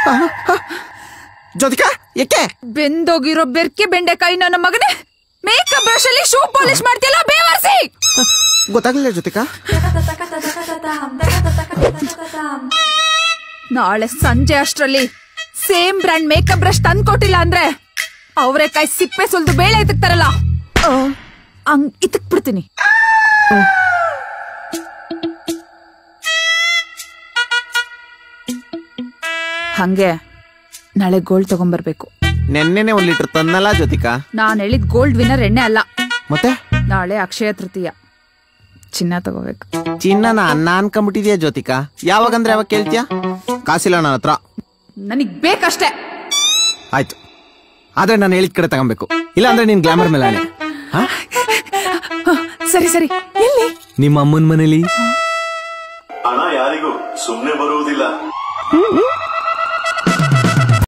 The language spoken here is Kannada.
ಜ್ಯೋತಿಕಾ ಏಕೆ ಬೆಂದೋಗಿರೋ ಬೆರ್ಕೆ ಬೆಂಡೆಕಾಯಿ ನನ್ನ ಮಗನೇ ಮೇಕಪ್ ಬ್ರಷ್ ಅಲ್ಲಿ ಶೂ ಪಾಲಿಶ್ ಮಾಡ್ತಿಲ್ಲ ಬೇವರ್ಸಿ ಗೊತ್ತಾಗ್ಲಿಲ್ಲ ಜ್ಯೋತಿಕಾ ನಾಳೆ ಸಂಜೆ ಅಷ್ಟ್ರಲ್ಲಿ ಸೇಮ್ ಬ್ರ್ಯಾಂಡ್ ಮೇಕಪ್ ಬ್ರಷ್ ತಂದ್ಕೊಟ್ಟಿಲ್ಲ ಅಂದ್ರೆ ಅವರೆಕಾಯಿ ಸಿಪ್ಪೆ ಸುಲ್ದು ಬೇಳೆ ಎತ್ತಕ್ತಾರಲ್ಲ ಹಂಗ್ ಇತ್ತಕ್ ಬಿಡ್ತೀನಿ ಹಂಗೆ ನಾಳೆ ಗೋಲ್ಡ್ ತಗೊಂಬರ್ಬೇಕು ನೆನ್ನೆನೆ ಒಂದ್ ಲೀಟರ್ ತಂದಲ್ಲ ಜ್ಯೋತಿಕಾ ನಾನ್ ಹೇಳಿದ್ ಗೋಲ್ಡ್ ವಿನ್ನರ್ ಎಣ್ಣೆ ಅಲ್ಲ ಮತ್ತೆ ನಾಳೆ ಅಕ್ಷಯ ತೃತೀಯ ಚಿನ್ನ ತಗೋಬೇಕು ಚಿನ್ನನ ಅನ್ನ ಅನ್ಕೊಂಬಿಟ್ಟಿದ್ಯಾ ಜ್ಯೋತಿಕಾ ಯಾವಾಗಂದ್ರೆ ಯಾವಾಗ ಕೇಳ್ತೀಯಾ ಕಾಸಿಲ್ಲ ನನ್ನ ಹತ್ರ ನನಗ್ ಬೇಕಷ್ಟೇ ಆಯ್ತು ಆದ್ರೆ ನಾನು ಹೇಳಿದ ಕಡೆ ತಗೊಬೇಕು ಇಲ್ಲ ಅಂದ್ರೆ ನೀನ್ ಗ್ಲಾಮರ್ ಮೇಲೆ ಆಣೆ. ಹಾ? ಸರಿ ಸರಿ ಎಲ್ಲಿ ನಿಮ್ಮ ಅಮ್ಮನ ಮನೇಲಿ ಹಣ ಯಾರಿಗೂ ಸುಮ್ನೆ ಬರುವುದಿಲ್ಲ